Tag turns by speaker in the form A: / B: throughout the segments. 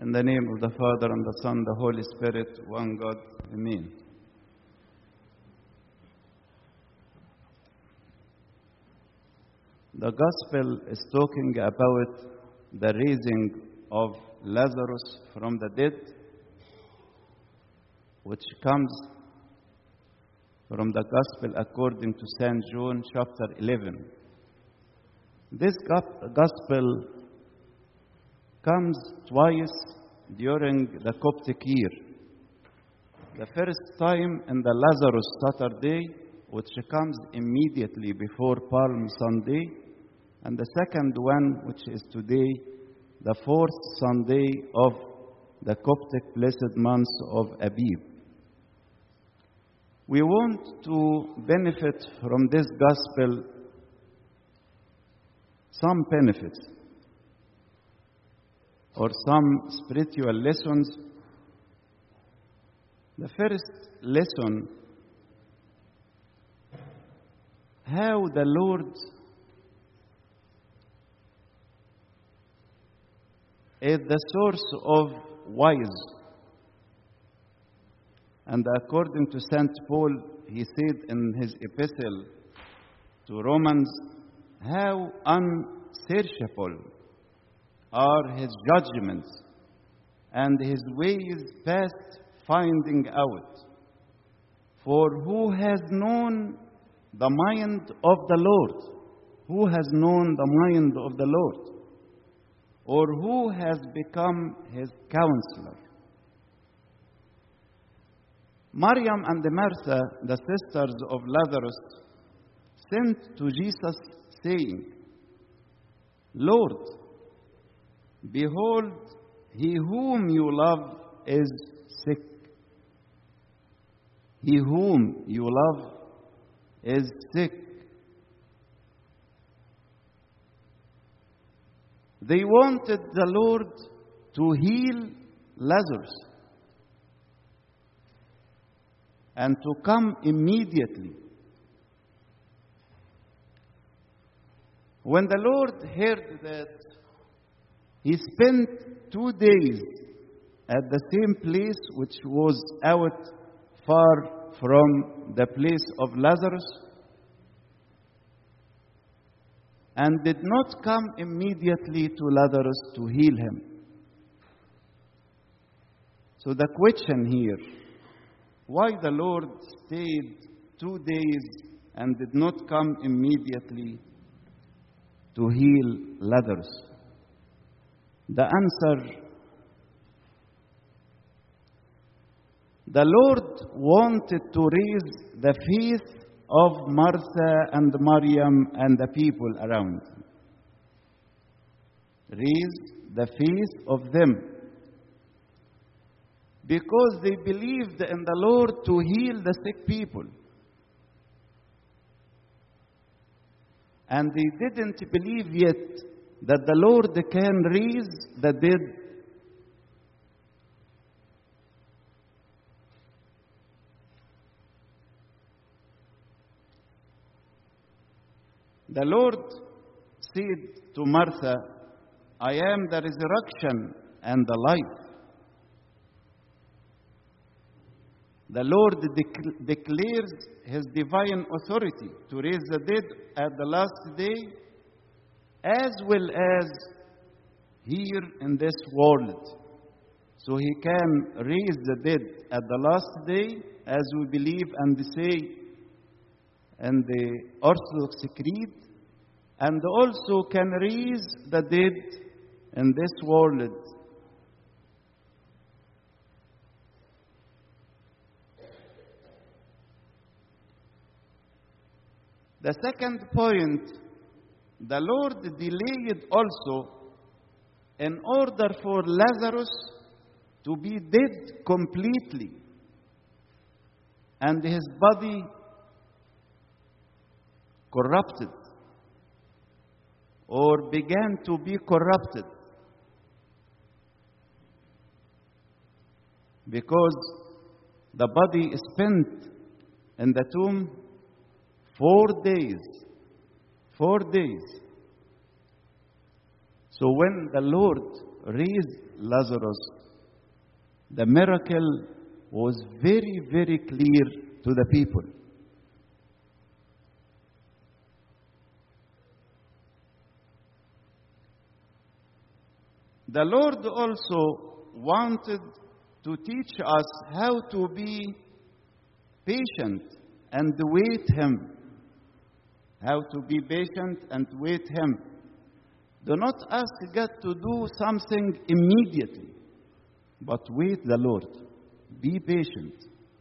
A: In the name of the Father and the Son, the Holy Spirit, one God. Amen. The Gospel is talking about the raising of Lazarus from the dead, which comes from the Gospel according to St. John chapter 11. This Gospel comes twice during the Coptic year. The first time in the Lazarus Saturday, which comes immediately before Palm Sunday, and the second one, which is today, the fourth Sunday of the Coptic blessed month of Abib. We want to benefit from this gospel some benefits or some spiritual lessons. The first lesson how the Lord is the source of wise. And according to St. Paul, he said in his epistle to Romans, how unsearchable are his judgments and his ways past finding out. For who has known the mind of the Lord? Who has known the mind of the Lord? Or who has become his counselor? Maryam and Martha, the sisters of Lazarus, sent to Jesus, saying, Lord, behold, he whom you love is sick. He whom you love is sick. They wanted the Lord to heal Lazarus and to come immediately. When the Lord heard that, he spent two days at the same place which was out far from the place of Lazarus and did not come immediately to Lazarus to heal him. So the question here why the Lord stayed two days and did not come immediately to heal Lazarus? The answer the Lord wanted to raise the faith of Martha and Maryam and the people around. Raise the faith of them because they believed in the Lord to heal the sick people. And they didn't believe yet that the Lord can raise the dead. The Lord said to Martha, I am the resurrection and the life. The Lord dec- declares His divine authority to raise the dead at the last day, as well as here in this world. So He can raise the dead at the last day, as we believe and say in the Orthodox Creed, and also can raise the dead in this world The second point, the Lord delayed also in order for Lazarus to be dead completely and his body corrupted or began to be corrupted because the body is spent in the tomb four days. Four days. So So when the Lord raised Lazarus, the miracle was very, very clear to the people. The Lord also wanted to teach us how to be patient and wait Him. How to be patient and wait Him. Do not ask God to do something immediately, but wait the Lord. Be patient.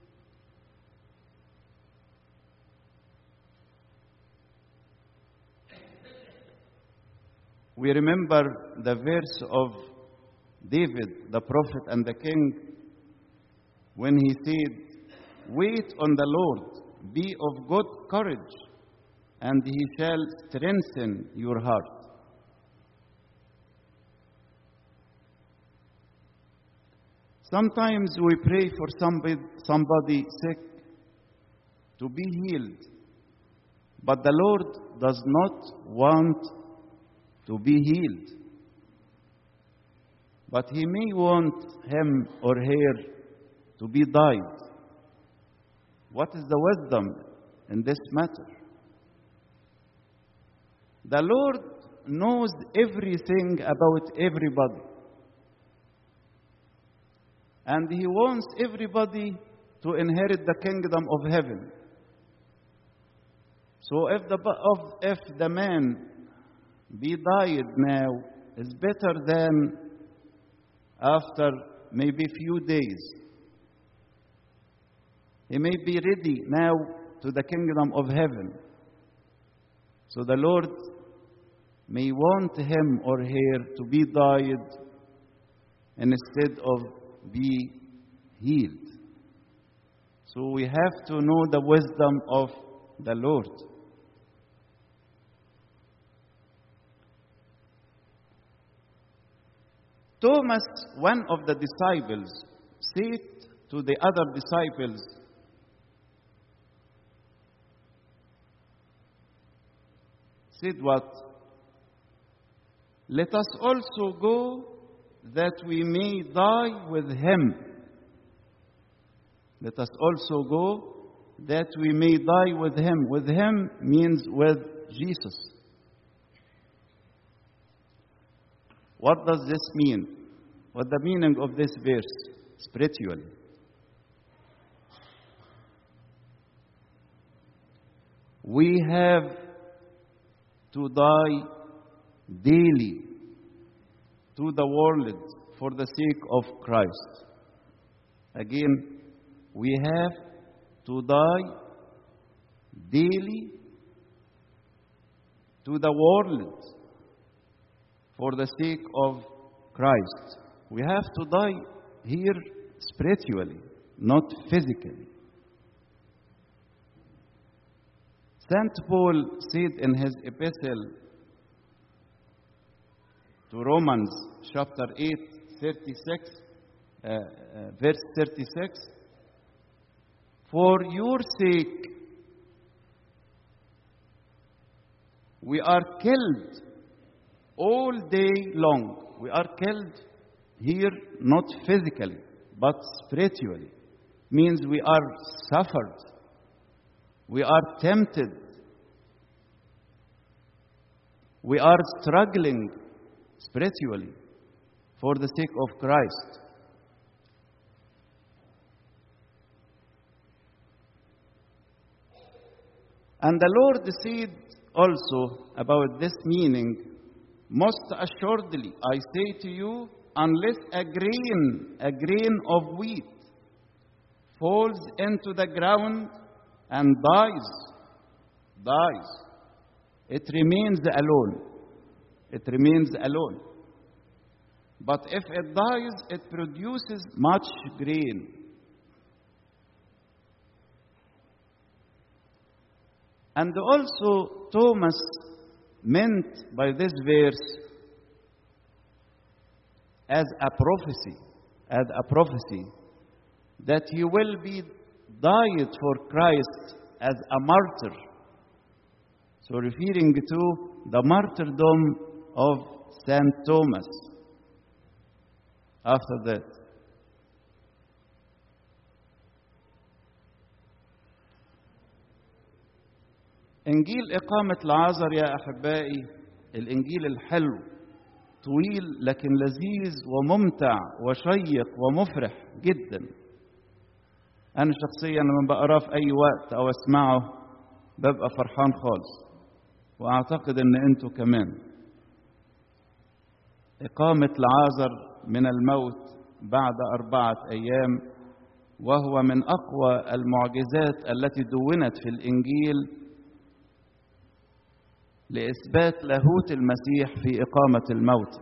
A: We remember the verse of David, the prophet and the king, when he said, Wait on the Lord, be of good courage, and he shall strengthen your heart. Sometimes we pray for somebody, somebody sick to be healed, but the Lord does not want to be healed. But He may want him or her to be died. What is the wisdom in this matter? The Lord knows everything about everybody. And He wants everybody to inherit the kingdom of heaven. So if the, of, if the man be died now, is better than after maybe few days. He may be ready now to the kingdom of heaven. So the Lord may want him or her to be died instead of be healed. So we have to know the wisdom of the Lord. Thomas, one of the disciples, said to the other disciples, said what? Let us also go that we may die with him. Let us also go that we may die with him. With him means with Jesus. What does this mean? What the meaning of this verse spiritually? We have to die daily to the world for the sake of Christ. Again, we have to die daily to the world for the sake of Christ. We have to die here spiritually, not physically. St. Paul said in his epistle to Romans, chapter 8, 36, uh, uh, verse 36 For your sake, we are killed all day long. We are killed here not physically, but spiritually. Means we are suffered. We are tempted. We are struggling spiritually for the sake of Christ. And the Lord said also about this meaning most assuredly, I say to you, unless a grain, a grain of wheat, falls into the ground and dies, dies, it remains alone. It remains alone. But if it dies, it produces much grain. And also, Thomas meant by this verse as a prophecy, as a prophecy, that he will be died for Christ as a martyr. So referring to the martyrdom of Saint Thomas. After that, إنجيل إقامة العازر يا أحبائي الإنجيل الحلو طويل لكن لذيذ وممتع وشيق ومفرح جدا أنا شخصيا لما بقراه في أي وقت أو أسمعه ببقى فرحان خالص وأعتقد إن أنتوا كمان إقامة العازر من الموت بعد أربعة أيام وهو من أقوى المعجزات التي دونت في الإنجيل لإثبات لاهوت المسيح في إقامة الموت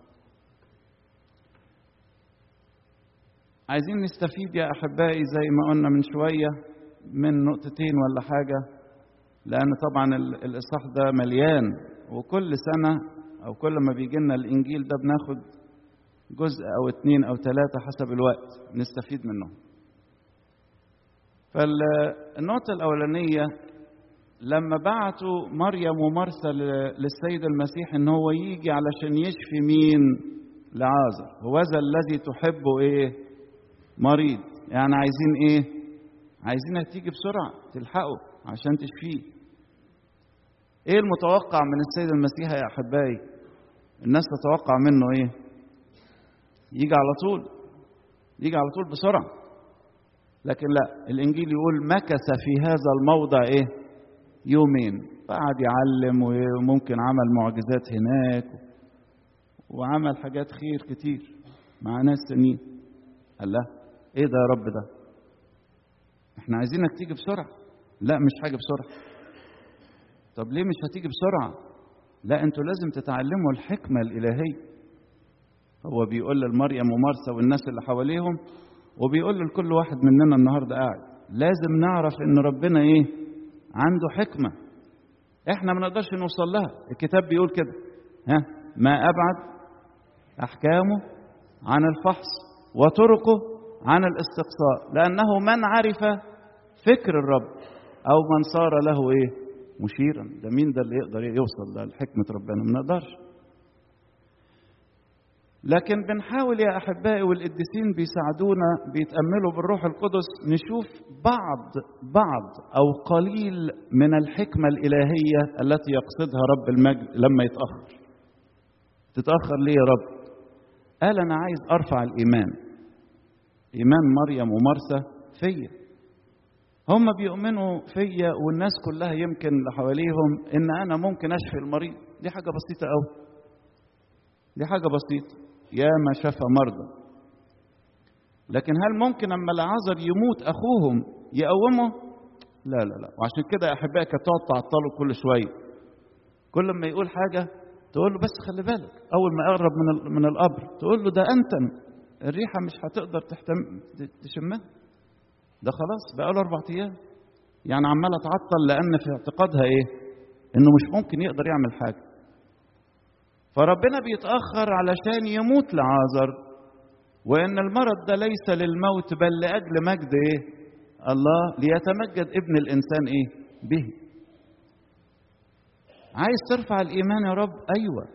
A: عايزين نستفيد يا أحبائي زي ما قلنا من شوية من نقطتين ولا حاجة لأن طبعا الإصحاح ده مليان وكل سنة أو كل ما بيجي لنا الإنجيل ده بناخد جزء أو اتنين أو ثلاثة حسب الوقت نستفيد منهم فالنقطة الأولانية لما بعتوا مريم ومرسى للسيد المسيح ان هو يجي علشان يشفي مين لعازر هوذا الذي تحبه ايه مريض يعني عايزين ايه عايزينها تيجي بسرعه تلحقه عشان تشفيه ايه المتوقع من السيد المسيح يا احبائي الناس تتوقع منه ايه يجي على طول يجي على طول بسرعه لكن لا الانجيل يقول مكث في هذا الموضع ايه يومين قعد يعلم وممكن عمل معجزات هناك وعمل حاجات خير كتير مع ناس تانيين قال لا ايه ده يا رب ده احنا عايزينك تيجي بسرعه لا مش حاجه بسرعه طب ليه مش هتيجي بسرعه لا انتوا لازم تتعلموا الحكمه الالهيه هو بيقول لمريم ومرسى والناس اللي حواليهم وبيقول لكل واحد مننا النهارده قاعد لازم نعرف ان ربنا ايه عنده حكمة احنا ما نقدرش نوصل لها الكتاب بيقول كده ها ما أبعد أحكامه عن الفحص وطرقه عن الاستقصاء لأنه من عرف فكر الرب أو من صار له إيه مشيرا ده مين ده اللي يقدر يوصل لحكمة ربنا ما نقدرش لكن بنحاول يا احبائي والقديسين بيساعدونا بيتاملوا بالروح القدس نشوف بعض بعض او قليل من الحكمه الالهيه التي يقصدها رب المجد لما يتاخر تتاخر ليه يا رب قال انا عايز ارفع الايمان ايمان مريم ومرسى فيا هم بيؤمنوا فيا والناس كلها يمكن اللي حواليهم ان انا ممكن اشفي المريض دي حاجه بسيطه قوي دي حاجه بسيطه يا ما شفى مرضى لكن هل ممكن اما العذر يموت اخوهم يقومه لا لا لا وعشان كده يا احبائي كانت تقعد تعطله كل شويه كل ما يقول حاجه تقول له بس خلي بالك اول ما يقرب من من القبر تقول له ده انت الريحه مش هتقدر تحتم تشمها ده خلاص بقى له اربع ايام يعني عماله تعطل لان في اعتقادها ايه انه مش ممكن يقدر يعمل حاجه فربنا بيتأخر علشان يموت لعازر وإن المرض ده ليس للموت بل لأجل مجد إيه؟ الله ليتمجد ابن الإنسان إيه؟ به. عايز ترفع الإيمان يا رب؟ أيوه.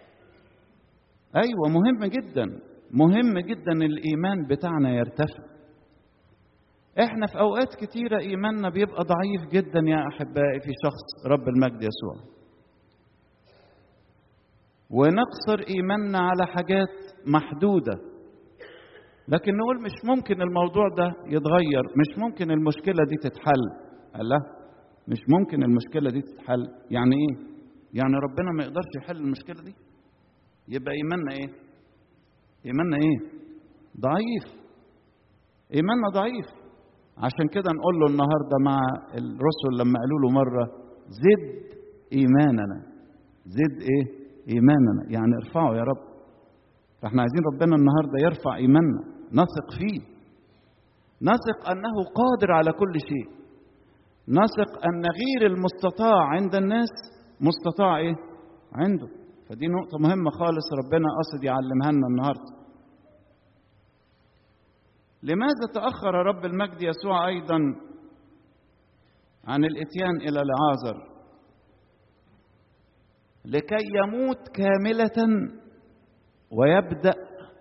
A: أيوه مهم جدا مهم جدا الإيمان بتاعنا يرتفع. إحنا في أوقات كتيرة إيماننا بيبقى ضعيف جدا يا أحبائي في شخص رب المجد يسوع. ونقصر ايماننا على حاجات محدوده لكن نقول مش ممكن الموضوع ده يتغير مش ممكن المشكله دي تتحل الله مش ممكن المشكله دي تتحل يعني ايه يعني ربنا ما يقدرش يحل المشكله دي يبقى ايماننا ايه ايماننا ايه ضعيف ايماننا ضعيف عشان كده نقول له النهارده مع الرسل لما قالوا له مره زد ايماننا زد ايه ايماننا يعني ارفعه يا رب فاحنا عايزين ربنا النهارده يرفع ايماننا نثق فيه نثق انه قادر على كل شيء نثق ان غير المستطاع عند الناس مستطاع ايه عنده فدي نقطة مهمة خالص ربنا قصد يعلمها لنا النهاردة لماذا تأخر رب المجد يسوع أيضا عن الإتيان إلى لعازر لكي يموت كاملة ويبدأ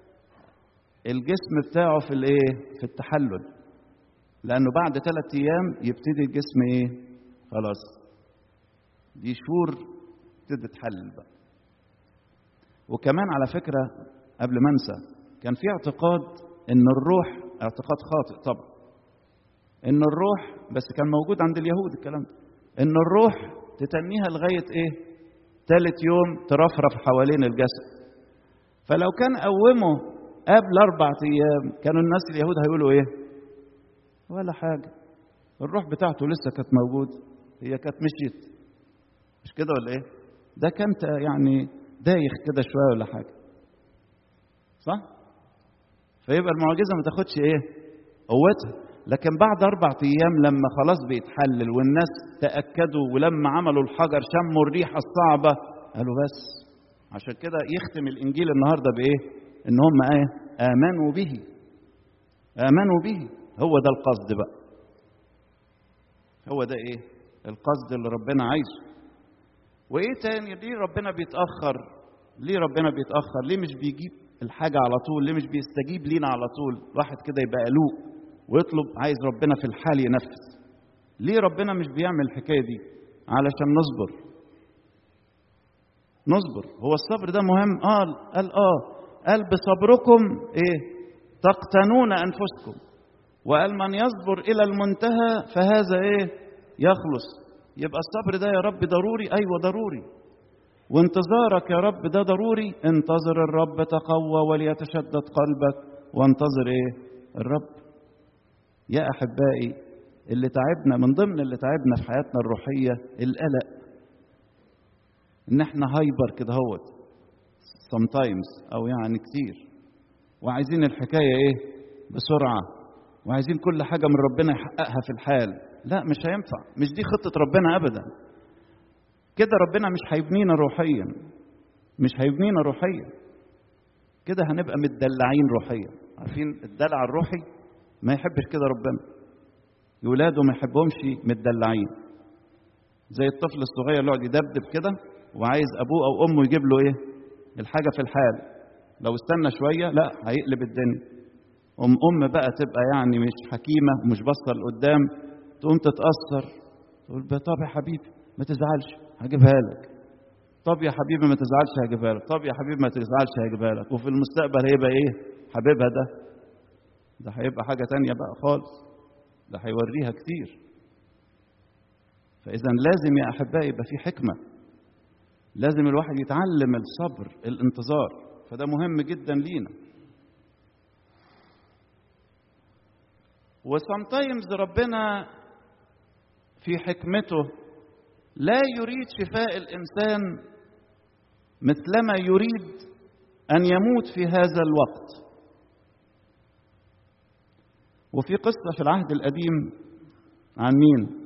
A: الجسم بتاعه في الايه؟ في التحلل. لأنه بعد ثلاث أيام يبتدي الجسم ايه؟ خلاص. دي شهور تبتدي تحلل بقى. وكمان على فكرة قبل ما انسى كان في اعتقاد ان الروح اعتقاد خاطئ طبعا ان الروح بس كان موجود عند اليهود الكلام ده ان الروح تتنيها لغايه ايه ثالث يوم ترفرف حوالين الجسد فلو كان قومه قبل اربع ايام كانوا الناس اليهود هيقولوا ايه ولا حاجه الروح بتاعته لسه كانت موجوده هي كانت مشيت مش كده ولا ايه ده كانت يعني دايخ كده شويه ولا حاجه صح فيبقى المعجزه ما تاخدش ايه قوتها لكن بعد أربع أيام لما خلاص بيتحلل والناس تأكدوا ولما عملوا الحجر شموا الريحة الصعبة قالوا بس عشان كده يختم الإنجيل النهاردة بإيه؟ إن هم إيه؟ آمنوا به آمنوا به هو ده القصد بقى هو ده إيه؟ القصد اللي ربنا عايزه وإيه تاني؟ ليه ربنا بيتأخر؟ ليه ربنا بيتأخر؟ ليه مش بيجيب الحاجة على طول؟ ليه مش بيستجيب لينا على طول؟ واحد كده يبقى قلوق ويطلب عايز ربنا في الحال ينفذ ليه ربنا مش بيعمل الحكايه دي علشان نصبر نصبر هو الصبر ده مهم قال قال اه قال بصبركم ايه تقتنون انفسكم وقال من يصبر الى المنتهى فهذا ايه يخلص يبقى الصبر ده يا رب ضروري ايوه ضروري وانتظارك يا رب ده ضروري انتظر الرب تقوى وليتشدد قلبك وانتظر ايه الرب يا احبائي اللي تعبنا من ضمن اللي تعبنا في حياتنا الروحيه القلق ان احنا هايبر كده هوت sometimes او يعني كتير وعايزين الحكايه ايه بسرعه وعايزين كل حاجه من ربنا يحققها في الحال لا مش هينفع مش دي خطه ربنا ابدا كده ربنا مش هيبنينا روحيا مش هيبنينا روحيا كده هنبقى متدلعين روحيا عارفين الدلع الروحي ما يحبش كده ربنا ولاده ما يحبهمش متدلعين زي الطفل الصغير اللي يقعد يدبدب كده وعايز ابوه او امه يجيب له ايه الحاجه في الحال لو استنى شويه لا هيقلب الدنيا ام ام بقى تبقى يعني مش حكيمه ومش باصه لقدام تقوم تتاثر تقول طب يا حبيبي ما تزعلش هجيبها لك طب يا حبيبي ما تزعلش هجيبها لك طب يا حبيبي ما تزعلش هجيبها لك وفي المستقبل هيبقى ايه حبيبها ده ده هيبقى حاجة تانية بقى خالص ده هيوريها كتير فإذا لازم يا أحبائي يبقى في حكمة لازم الواحد يتعلم الصبر الانتظار فده مهم جدا لينا وسمتايمز ربنا في حكمته لا يريد شفاء الإنسان مثلما يريد أن يموت في هذا الوقت وفي قصة في العهد القديم عن مين؟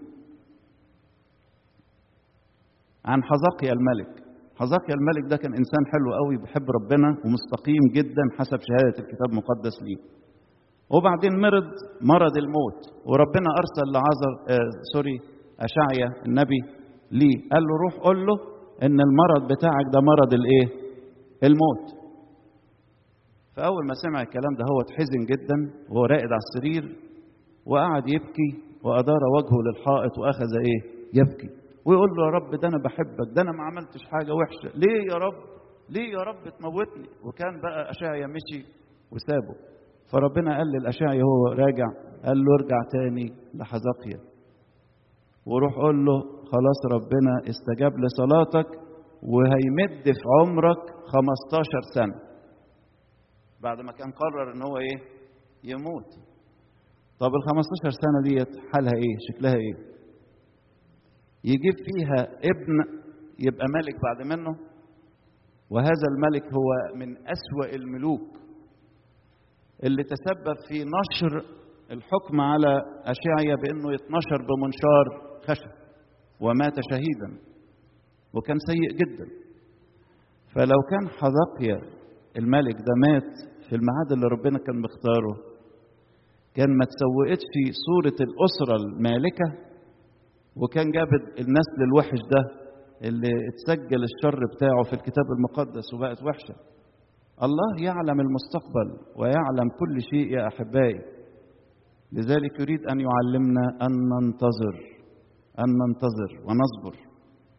A: عن حزقيا الملك حزقيا الملك ده كان إنسان حلو قوي بيحب ربنا ومستقيم جدا حسب شهادة الكتاب المقدس ليه وبعدين مرض مرض الموت وربنا أرسل لعازر آه سوري أشعيا النبي ليه قال له روح قول له إن المرض بتاعك ده مرض الإيه؟ الموت فأول ما سمع الكلام ده هو اتحزن جدا وهو راقد على السرير وقعد يبكي وأدار وجهه للحائط وأخذ إيه؟ يبكي ويقول له يا رب ده أنا بحبك ده أنا ما عملتش حاجة وحشة ليه يا رب؟ ليه يا رب تموتني؟ وكان بقى أشعيا مشي وسابه فربنا قال للأشعيا هو راجع قال له ارجع تاني لحزقيا وروح قول له خلاص ربنا استجاب لصلاتك وهيمد في عمرك 15 سنه بعد ما كان قرر ان هو ايه يموت طب ال 15 سنه ديت حالها ايه شكلها ايه يجيب فيها ابن يبقى ملك بعد منه وهذا الملك هو من اسوا الملوك اللي تسبب في نشر الحكم على اشعيا بانه يتنشر بمنشار خشب ومات شهيدا وكان سيء جدا فلو كان حذقيا الملك ده مات في الميعاد اللي ربنا كان مختاره كان ما تسوقتش صورة الأسرة المالكة وكان جاب النسل الوحش ده اللي اتسجل الشر بتاعه في الكتاب المقدس وبقت وحشة الله يعلم المستقبل ويعلم كل شيء يا أحبائي لذلك يريد أن يعلمنا أن ننتظر أن ننتظر ونصبر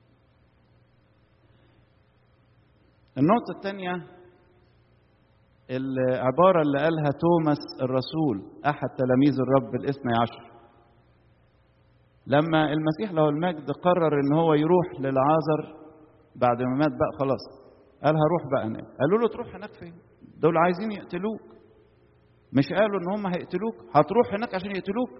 A: النقطة الثانية العبارة اللي قالها توماس الرسول أحد تلاميذ الرب الاثني عشر لما المسيح له المجد قرر ان هو يروح للعازر بعد ما مات بقى خلاص قال هروح بقى هناك قالوا له تروح هناك فين دول عايزين يقتلوك مش قالوا ان هم هيقتلوك هتروح هناك عشان يقتلوك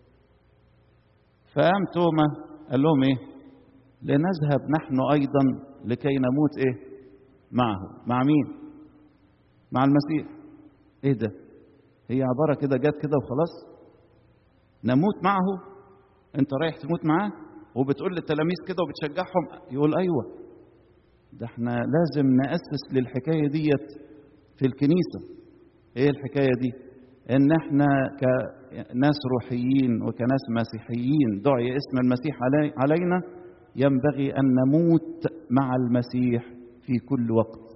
A: فقام توما قال لهم ايه لنذهب نحن ايضا لكي نموت ايه معه مع مين مع المسيح ايه ده هي عباره كده جت كده وخلاص نموت معه انت رايح تموت معاه وبتقول للتلاميذ كده وبتشجعهم يقول ايوه ده احنا لازم ناسس للحكايه ديت في الكنيسه ايه الحكايه دي ان احنا كناس روحيين وكناس مسيحيين دعي اسم المسيح علي علينا ينبغي ان نموت مع المسيح في كل وقت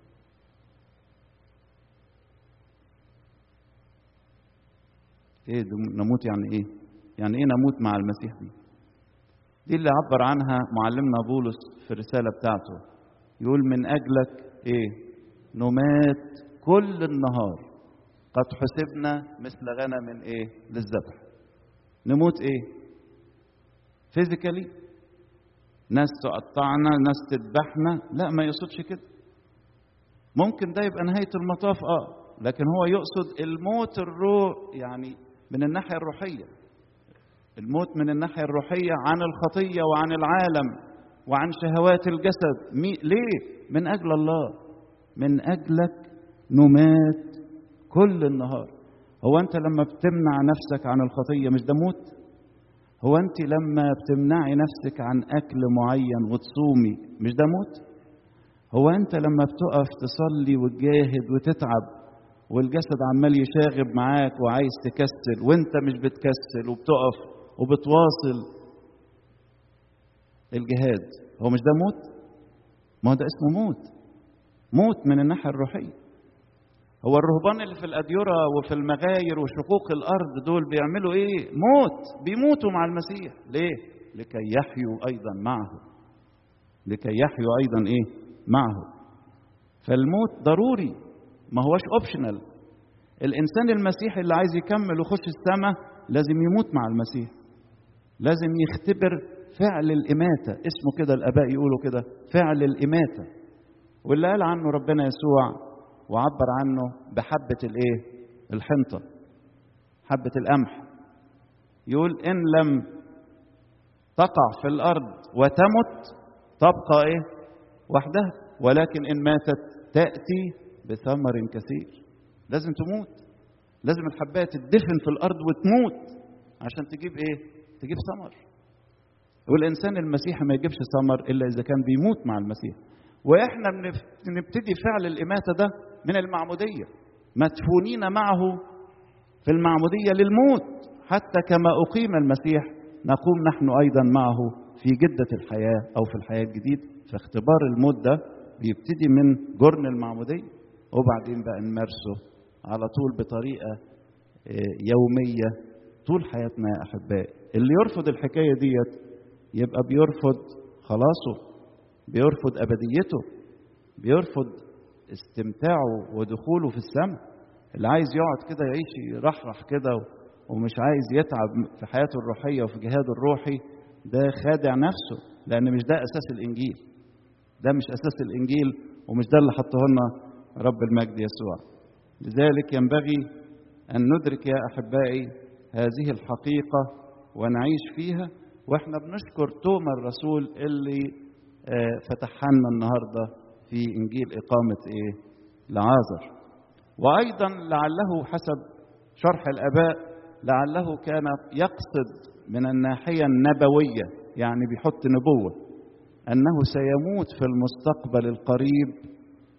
A: ايه نموت يعني ايه يعني ايه نموت مع المسيح دي دي اللي عبر عنها معلمنا بولس في الرساله بتاعته يقول من اجلك ايه نمات كل النهار قد حسبنا مثل غنم ايه للذبح نموت ايه فيزيكالي ناس تقطعنا ناس تذبحنا لا ما يقصدش كده ممكن ده يبقى نهايه المطاف اه لكن هو يقصد الموت الروح يعني من الناحيه الروحيه الموت من الناحية الروحية عن الخطية وعن العالم وعن شهوات الجسد مي... ليه؟ من أجل الله من أجلك نمات كل النهار هو أنت لما بتمنع نفسك عن الخطية مش ده موت؟ هو أنت لما بتمنعي نفسك عن أكل معين وتصومي مش ده موت؟ هو أنت لما بتقف تصلي وتجاهد وتتعب والجسد عمال يشاغب معاك وعايز تكسل وانت مش بتكسل وبتقف وبتواصل الجهاد هو مش ده موت ما هو ده اسمه موت موت من الناحيه الروحيه هو الرهبان اللي في الاديره وفي المغاير وشقوق الارض دول بيعملوا ايه موت بيموتوا مع المسيح ليه لكي يحيوا ايضا معه لكي يحيوا ايضا ايه معه فالموت ضروري ما هوش اوبشنال الانسان المسيحي اللي عايز يكمل ويخش السماء لازم يموت مع المسيح لازم يختبر فعل الإماتة اسمه كده الآباء يقولوا كده فعل الإماتة واللي قال عنه ربنا يسوع وعبر عنه بحبة الإيه؟ الحنطة حبة القمح يقول إن لم تقع في الأرض وتمت تبقى إيه؟ وحدها ولكن إن ماتت تأتي بثمر كثير لازم تموت لازم الحباية تدفن في الأرض وتموت عشان تجيب إيه؟ تجيب ثمر والإنسان المسيحي ما يجيبش ثمر إلا إذا كان بيموت مع المسيح وإحنا بنبتدي فعل الإماتة ده من المعمودية مدفونين معه في المعمودية للموت حتى كما أقيم المسيح نقوم نحن أيضا معه في جدة الحياة أو في الحياة الجديدة فاختبار الموت ده بيبتدي من جرن المعمودية وبعدين بقى نمارسه على طول بطريقة يومية طول حياتنا يا أحبائي اللي يرفض الحكاية ديت يبقى بيرفض خلاصه بيرفض أبديته بيرفض استمتاعه ودخوله في السماء اللي عايز يقعد كده يعيش يرحرح كده ومش عايز يتعب في حياته الروحية وفي جهاده الروحي ده خادع نفسه لأن مش ده أساس الإنجيل ده مش أساس الإنجيل ومش ده اللي حطه لنا رب المجد يسوع لذلك ينبغي أن ندرك يا أحبائي هذه الحقيقة ونعيش فيها واحنا بنشكر توما الرسول اللي فتح لنا النهارده في انجيل اقامه ايه؟ لعازر. وايضا لعله حسب شرح الاباء لعله كان يقصد من الناحيه النبويه يعني بيحط نبوه انه سيموت في المستقبل القريب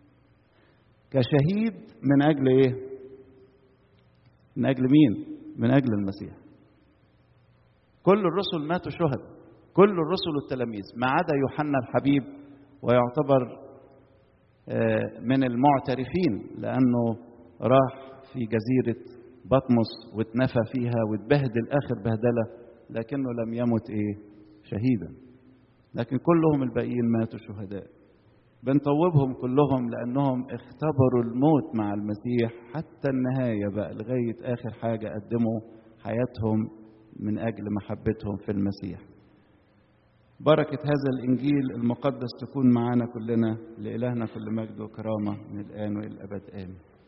A: كشهيد من اجل ايه؟ من اجل مين؟ من اجل المسيح. كل الرسل ماتوا شهداء كل الرسل والتلاميذ ما عدا يوحنا الحبيب ويعتبر من المعترفين لأنه راح في جزيرة بطمس واتنفى فيها واتبهدل آخر بهدلة لكنه لم يمت إيه شهيدا لكن كلهم الباقيين ماتوا شهداء بنطوبهم كلهم لأنهم اختبروا الموت مع المسيح حتى النهاية بقى لغاية آخر حاجة قدموا حياتهم من أجل محبتهم في المسيح بركة هذا الإنجيل المقدس تكون معنا كلنا لإلهنا كل مجد وكرامة من الآن وإلى الأبد آمين